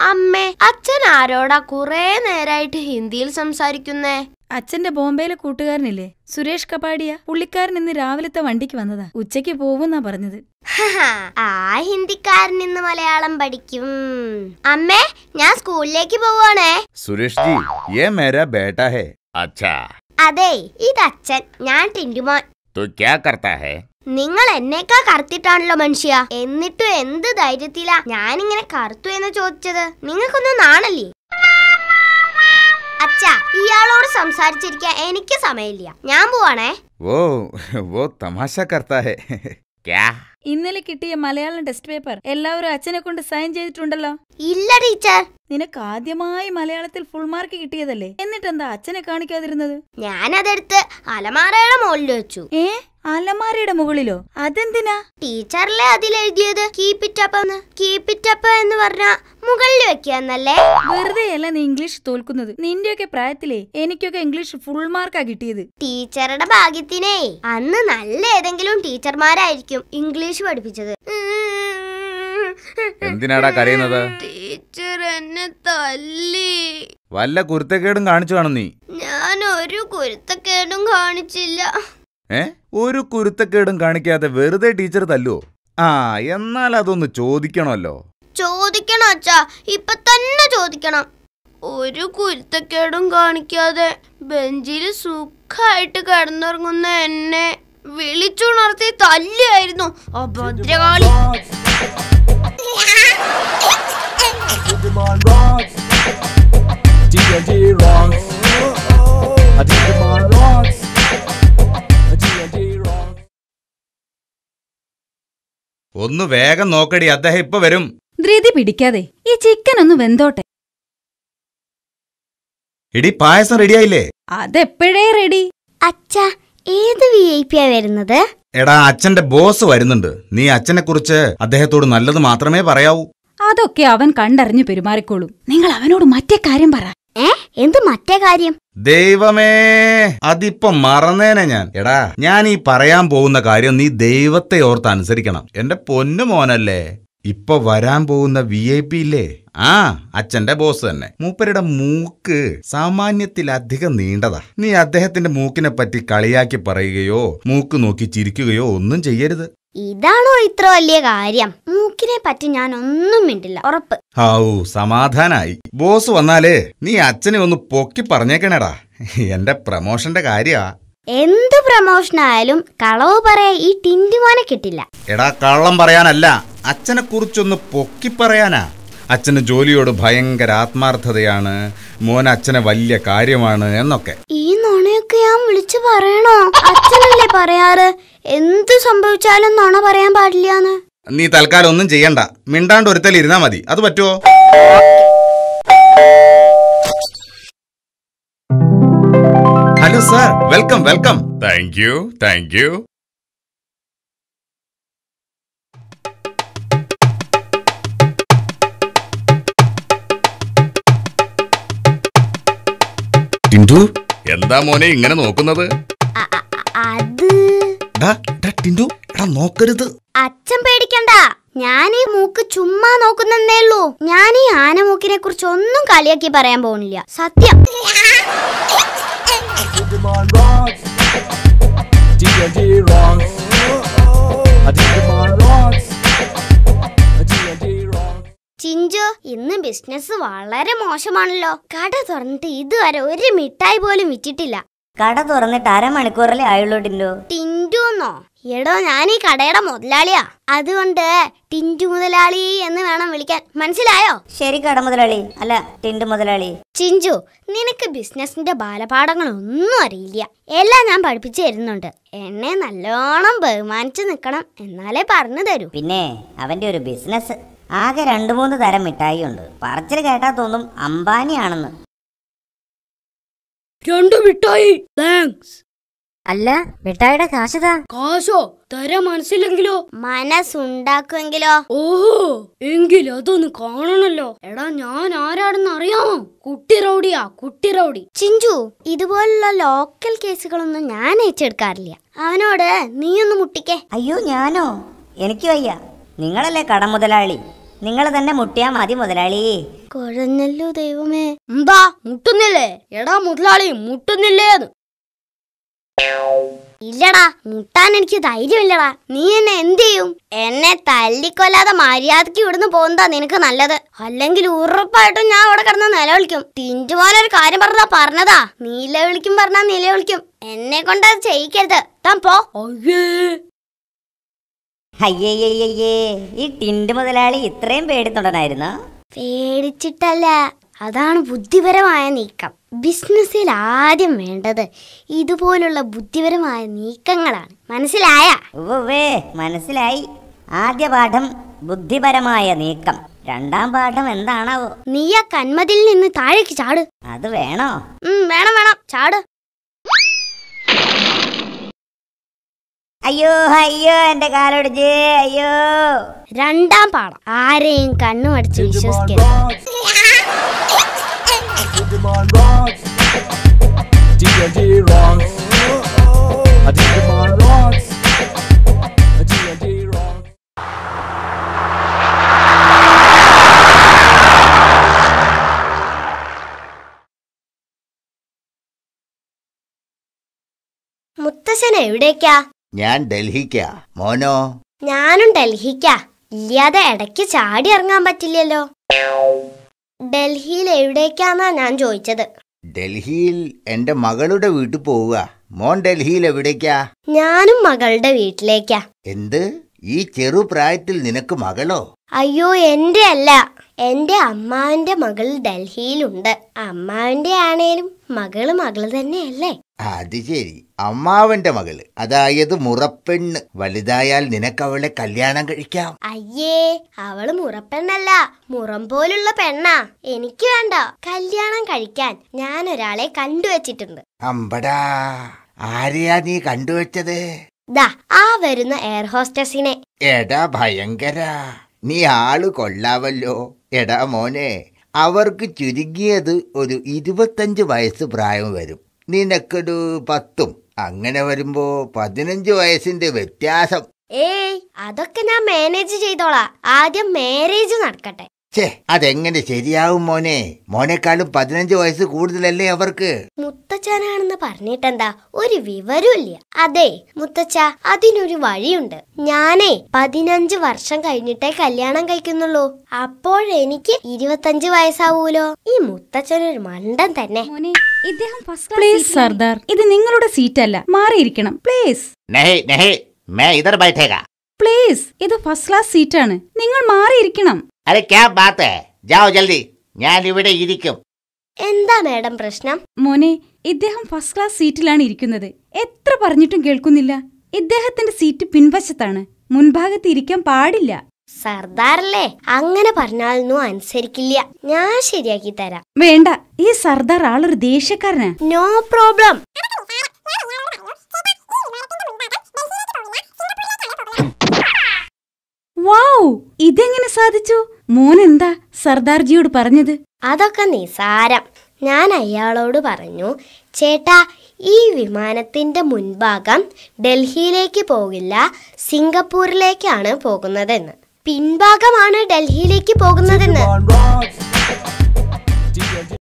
അമ്മേ അച്ഛൻ ആരോടാ കുറെ നേരായിട്ട് ഹിന്ദിയിൽ സംസാരിക്കുന്നേ അച്ഛന്റെ ബോംബെയിലെ കൂട്ടുകാരനില്ലേ സുരേഷ് കപാടിയ പുള്ളിക്കാരൻ ഇന്ന് രാവിലത്തെ വണ്ടിക്ക് വന്നതാ ഉച്ചയ്ക്ക് പോവുന്നാ പറഞ്ഞത് ഹഹാ, ആ ഹിന്ദിക്കാരൻ ഇന്ന് മലയാളം പഠിക്കും അമ്മേ ഞാൻ സ്കൂളിലേക്ക് പോവാണേ सुरेश जी ये मेरा बेटा है अच्छा അതെ ഇത് അച്ഛൻ ഞാൻ ടിൻറ്റുമോൻ तो क्या करता है നിങ്ങൾ എന്നേക്കാ കറുത്തിട്ടാണല്ലോ മനുഷ്യ എന്നിട്ടും എന്ത് ധൈര്യത്തിലാ ഞാനിങ്ങനെ കറുത്തു എന്ന് ചോദിച്ചത് നിങ്ങൾക്കൊന്നും നാണല്ലേ അച്ഛാ ഇയാളോട് സംസാരിച്ചിരിക്കാൻ എനിക്ക് സമയമില്ല ഞാൻ പോവാണേ वो वो तमाशा करता है क्या ഇന്നലെ കിട്ടിയ മലയാളം ടെസ്റ്റ് പേപ്പർ എല്ലാവരും അച്ഛനെ കൊണ്ട് സൈൻ ചെയ്തിട്ടുണ്ടല്ലോ ഇല്ല ടീച്ചർ നിനക്ക് ആദ്യമായി മലയാളത്തിൽ ഫുൾ മാർക്ക് കിട്ടിയതല്ലേ എന്നിട്ടെന്താ അച്ഛനെ കാണിക്കാതിരുന്നത് ഞാനതെടുത്ത് അലമാരയുടെ മുകളിൽ വെച്ചു ഏ അലമാരയുടെ മുകളിലോ അതെന്തിനാ ടീച്ചറിലെ അതിലെഴുതിയത് കീപ് ഇറ്റ് അപ്പ് എന്ന് കീപ് ഇറ്റ് അപ്പ് എന്ന് പറഞ്ഞ മുകളിൽ വെക്കാന്നല്ലേ വെറുതെ അല്ല നീ ഇംഗ്ലീഷ് തോൽക്കുന്നത് നിന്റെയൊക്കെ പ്രായത്തിലേ എനിക്കൊക്കെ ഇംഗ്ലീഷ് ഫുൾ മാർക്കാ കിട്ടിയത് ടീച്ചറുടെ ഭാഗ്യത്തിനേ അന്ന് നല്ല ഏതെങ്കിലും ടീച്ചർമാരായിരിക്കും ഇംഗ്ലീഷ് പഠിപ്പിച്ചത് എന്തിനാടാ കരയുന്നത് ടീച്ചർ എന്നെ തല്ലി വല്ല കുരുത്തക്കേടും കാണിച്ചു കാണും നീ ഞാൻ ഒരു കുരുത്തക്കേടും കാണിച്ചില്ല ഏ ഒരു കുരുത്തക്കേടും കാണിക്കാതെ വെറുതെ ടീച്ചർ തല്ലുവോ ആ എന്നാൽ അതൊന്ന് ചോദിക്കണമല്ലോ ചോദിക്കണം അച്ഛാ ഇപ്പൊ തന്നെ ചോദിക്കണം ഒരു കുരുത്തക്കേടും കാണിക്കാതെ ബെഞ്ചിൽ സുഖമായിട്ട് കിടന്നുറങ്ങുന്ന എന്നെ വിളിച്ചുണർത്തി തല്ലിയായിരുന്നു അഭദ്രകാളി Digimon rocks. D&D rocks. A Digimon rocks. A D&D rocks. ഒന്ന് വേഗം നോക്കടി അദ്ദേഹം ഇപ്പൊ വരും ധൃതി പിടിക്കാതെ ഈ ചിക്കൻ ഒന്ന് വെന്തോട്ടെ ഇടി പായസം റെഡിയായില്ലേ അതെപ്പോഴേ റെഡി അച്ഛാ ഏത് വി ഐ പി ആ വരുന്നത് എടാ അച്ഛന്റെ ബോസ് വരുന്നുണ്ട് നീ അച്ഛനെ കുറിച്ച് അദ്ദേഹത്തോട് നല്ലത് മാത്രമേ പറയാവൂ അതൊക്കെ അവൻ കണ്ടറിഞ്ഞു പെരുമാറിക്കോളും നിങ്ങൾ അവനോട് മറ്റേ കാര്യം പറ ഏ എന്ത് മറ്റേ കാര്യം ദൈവമേ അതിപ്പോ മറന്നേനെ ഞാൻ എടാ ഞാൻ ഈ പറയാൻ പോകുന്ന കാര്യം നീ ദൈവത്തെ ഓർത്ത് അനുസരിക്കണം എന്റെ പൊന്നു മോനല്ലേ ഇപ്പൊ വരാൻ പോകുന്ന വി ഐ പി ഇല്ലേ ആ അച്ഛന്റെ ബോസ് തന്നെ മൂപ്പരുടെ മൂക്ക് സാമാന്യത്തിലധികം നീണ്ടതാ നീ അദ്ദേഹത്തിന്റെ മൂക്കിനെ പറ്റി കളിയാക്കി പറയുകയോ മൂക്ക് നോക്കി ചിരിക്കുകയോ ഒന്നും ചെയ്യരുത് ഇതാണോ ഇത്ര വലിയ കാര്യം മൂക്കിനെ പറ്റി ഞാൻ ഒന്നും മിണ്ടില്ല ഉറപ്പ് ഔ സമാധാനായി ബോസ് വന്നാലേ നീ അച്ഛനെ ഒന്ന് പൊക്കി പറഞ്ഞേക്കണേടാ എന്റെ പ്രമോഷന്റെ കാര്യാ എന്ത് പ്രമോഷൻ ആയാലും കളവ് പറയാൻ ഈ ടിൻറ്റുമാനെ കിട്ടില്ല എടാ കള്ളം പറയാനല്ല അച്ഛനെ കുറിച്ചൊന്ന് പൊക്കി പറയാനാ അച്ഛന് ജോലിയോട് ഭയങ്കര ആത്മാർത്ഥതയാണ് മോൻ അച്ഛനെ വലിയ കാര്യമാണ് എന്നൊക്കെ ഈ നുണയൊക്കെ ഞാൻ വിളിച്ചു പറയണോ അച്ഛനല്ലേ പറയാറ് എന്ത് സംഭവിച്ചാലും നുണ പറയാൻ പാടില്ലാന്ന് നീ തൽക്കാലം ഒന്നും ചെയ്യണ്ട മിണ്ടാണ്ട് ഒരുത്തൽ ഇരുന്നാ മതി അത് പറ്റുമോ hello sir welcome welcome thank you thank you Tindu എന്താ മോനെ ഇങ്ങനെ നോക്കുന്നത് അ- അ- അ- അത് ഡാ, ഡാ, ടിൻഡു എടാ നോക്കരുത് അച്ഛൻ പേടിക്കണ്ട ഞാൻ ഈ മൂക്ക് ചുമ്മാ നോക്കുന്നേ ഉള്ളൂ ഞാൻ ഈ ആനമൂക്കിനെ കുറിച്ച് ഒന്നും കളിയാക്കി പറയാൻ പോകുന്നില്ല സത്യം Digimon rocks. D&D rocks. A Digimon rocks. A D&D rocks. Chinchu ഇന്ന് ബിസിനസ് വളരെ മോശമാണല്ലോ കട തുറന്നിട്ട് ഇതുവരെ ഒരു മിഠായി പോലും വിറ്റിട്ടില്ല കട തുറന്നിട്ട് അരമണിക്കൂറല്ലേ ആയുള്ളൂ ടിൻഡു ടിൻറ്റുന്നോ എടോ ഞാൻ ഈ കടയുടെ മുതലാളിയാ അതുകൊണ്ട് ടിൻറ്റു മുതലാളി എന്ന് വേണം വിളിക്കാൻ മനസ്സിലായോ ശരി കട മുതലാളി അല്ല ടിൻഡു മുതലാളി ചിഞ്ചു നിനക്ക് ബിസിനസിന്റെ ബാലപാഠങ്ങളൊന്നും അറിയില്ല എല്ലാം ഞാൻ പഠിപ്പിച്ചു തരുന്നുണ്ട് എന്നെ നല്ലോണം ബഹുമാനിച്ചു നിൽക്കണം എന്നാലേ പറഞ്ഞു തരൂ പിന്നെ അവന്റെ ഒരു ബിസിനസ് ആകെ രണ്ടു മൂന്ന് തരം മിഠായി ഉണ്ട് പറച്ചിൽ കേട്ടാ തോന്നും അംബാനിയാണെന്ന് രണ്ടു മിഠായി താങ്ക്സ് അല്ല മിഠായിയുടെ കാശതാ കാശോ തരാൻ മനസ്സിലെങ്കിലോ മനസ്സുണ്ടാക്കുമെങ്കിലോ ഓഹോ എങ്കിൽ അതൊന്ന് കാണണല്ലോ എടാ ഞാൻ ആരാടെന്ന് അറിയാമോ കുട്ടി റൗഡിയാ കുട്ടി റൗഡി ചിഞ്ചു ഇതുപോലുള്ള ലോക്കൽ കേസുകളൊന്നും ഞാൻ ഏറ്റെടുക്കാറില്ല അവനോട് നീയൊന്ന് മുട്ടിക്കേ അയ്യോ ഞാനോ എനിക്ക് വയ്യ നിങ്ങളല്ലേ കട മുതലാളി നിങ്ങൾ തന്നെ മുട്ടിയാ മതി മുതലാളി കുഴഞ്ഞല്ലോ ദൈവമേ എന്താ മുട്ടുന്നില്ലേ എടാ മുതലാളി മുട്ടുന്നില്ലേന്ന് ഇല്ലടാ മുട്ടാൻ എനിക്ക് ധൈര്യമില്ലടാ നീ എന്നെ എന്ത് ചെയ്യും എന്നെ തല്ലിക്കൊല്ലാതെ മര്യാദക്ക് ഇവിടുന്ന് പോകുന്നതാ നിനക്ക് നല്ലത് അല്ലെങ്കിൽ ഉറപ്പായിട്ടും ഞാൻ അവിടെ കിടന്ന് നിലവിളിക്കും തിഞ്ചുമോനൊരു കാര്യം പറഞ്ഞതാ പറഞ്ഞതാ നിലവിളിക്കും പറഞ്ഞാ നിലവിളിക്കും എന്നെ കൊണ്ട് അത് ചെയ്യിക്കരുത് താൻ പോ അയ്യേ അയ്യയ്യയ്യേ ഈ ടിൻഡ് മുതലാളി ഇത്രയും പേടിത്തൊണ്ടനായിരുന്നു പേടിച്ചിട്ടല്ല അതാണ് ബുദ്ധിപരമായ നീക്കം ബിസിനസ്സിൽ ആദ്യം വേണ്ടത് ഇതുപോലുള്ള ബുദ്ധിപരമായ നീക്കങ്ങളാണ് മനസ്സിലായ ഉവ്വേ മനസ്സിലായി ആദ്യ പാഠം ബുദ്ധിപരമായ നീക്കം രണ്ടാം പാഠം എന്താണാവോ നീ ആ കന്മതിൽ നിന്ന് താഴേക്ക് ചാട് അത് വേണോ ഉം, വേണം വേണം ചാട് അയ്യോ അയ്യോ എന്റെ കാലൊടിച്ച് അയ്യോ രണ്ടാം പാഠം ആരെയും കണ്ണുമടിച്ച് Digimon വിശ്വസിക്കരുത് rocks. Digimon rocks. D&D rocks. A Digimon rocks. A D&D rocks. മുത്തശ്ശൻ എവിടേക്കാ ഞാൻ ഡൽഹിക്കാ മോനോ ഞാനും ഡൽഹിക്കാ ഇല്ലാതെ ഇടയ്ക്ക് ചാടി ഇറങ്ങാൻ പറ്റില്ലല്ലോ ഡൽഹിയിൽ എവിടേക്കാന്നാ ഞാൻ ചോദിച്ചത് ഡൽഹിയിൽ എന്റെ മകളുടെ വീട്ടിൽ പോവുക മോൻ ഡൽഹിയിൽ എവിടേക്കാ ഞാനും മകളുടെ വീട്ടിലേക്കാ എന്ത് ഈ ചെറുപ്രായത്തിൽ നിനക്ക് മകളോ അയ്യോ എന്റെ അല്ല എന്റെ അമ്മാവിന്റെ മകൾ ഡൽഹിയിലുണ്ട് അമ്മാവിന്റെ ആണേലും മകള് മകള് തന്നെയല്ലേ അത് ശരി അമ്മാവന്റെ മകള് അതായത് മുറപ്പെണ്ണ് വലുതായാൽ നിനക്ക് അവളെ കല്യാണം കഴിക്കാം അയ്യേ അവള് മുറപ്പെണ്ണല്ല മുറം പോലുള്ള പെണ്ണാ എനിക്ക് വേണ്ട കല്യാണം കഴിക്കാൻ ഞാൻ ഒരാളെ കണ്ടുവച്ചിട്ടുണ്ട് അമ്പടാ ആരെയാ നീ കണ്ടുവച്ചത് ദാ ആ വരുന്ന എയർ ഹോസ്റ്റസിനെ എടാ ഭയങ്കര നീ ആള് കൊള്ളാവല്ലോ എടാ മോനെ അവർക്ക് ചുരുങ്ങിയത് ഒരു ഇരുപത്തഞ്ച് വയസ്സ് പ്രായം വരും നിനക്കൊരു പത്തും അങ്ങനെ വരുമ്പോ പതിനഞ്ച് വയസ്സിന്റെ വ്യത്യാസം ഏയ് അതൊക്കെ ഞാൻ മാനേജ് ചെയ്തോളാം ആദ്യം മാരേജ് നടക്കട്ടെ ഛേ അതെങ്ങനെ ശരിയാവും മോനെ മോനേക്കാളും പതിനഞ്ച് വയസ്സ് കൂടുതലല്ലേ അവർക്ക് മുത്തച്ഛനാണെന്ന് പറഞ്ഞിട്ടെന്താ ഒരു വിവരമില്ല അതെ മുത്തച്ഛ അതിനൊരു വഴിയുണ്ട് ഞാനേ പതിനഞ്ച് വർഷം കഴിഞ്ഞിട്ടേ കല്യാണം കഴിക്കുന്നുള്ളൂ അപ്പോഴെനിക്ക് ഇരുപത്തഞ്ച് വയസ്സാവൂലോ ഈ മുത്തച്ഛനൊരു മണ്ടൻ തന്നെ മോനെ ഇദ്ദേഹം ഫസ്റ്റ് പ്ലീസ് സർദാർ ഇത് നിങ്ങളുടെ സീറ്റ് അല്ല മാറിയിരിക്കണം പ്ലീസ് നഹേ നഹേ മേ ഇധർ ബൈഠേഗാ പ്ലീസ് ഇത് ഫസ്റ്റ് ക്ലാസ് സീറ്റാണ് നിങ്ങൾ മാറിയിരിക്കണം അരെ ക്യാ ബാത്ത് ഹേ ജാओ ജൽദി ഞാൻ ഇവിടെ ഇരിക്കും എന്താ മേഡം പ്രശ്നം മോനെ ഇദ്ദേഹം ഫസ്റ്റ് ക്ലാസ് സീറ്റിലാണ് ഇരിക്കുന്നത് എത്ര പറഞ്ഞിട്ടും കേൾക്കുന്നില്ല ഇദ്ദേഹത്തിന്റെ സീറ്റ് പിൻവശത്താണ് മുൻഭാഗത്ത് ഇരിക്കാൻ പാടില്ല സർദാറല്ലേ അങ്ങനെ പറഞ്ഞാലൊന്നും അനുസരിക്കില്ല ഞാൻ ശരിയാക്കി തരാം വേണ്ട ഈ സർദാർ ആളൊരു ദേഷ്യക്കാരനാ നോ പ്രോബ്ലം വാവ് ഇതെങ്ങനെ സാധിച്ചു മോൻ എന്താ സർദാർജിയോട് പറഞ്ഞത് അതൊക്കെ നിസാരം ഞാൻ അയാളോട് പറഞ്ഞു ചേട്ടാ ഈ വിമാനത്തിന്റെ മുൻഭാഗം ഡൽഹിയിലേക്ക് പോകില്ല സിംഗപ്പൂരിലേക്കാണ് പോകുന്നതെന്ന് പിൻഭാഗമാണ് ഡൽഹിയിലേക്ക് പോകുന്നതെന്ന് Digimon rocks.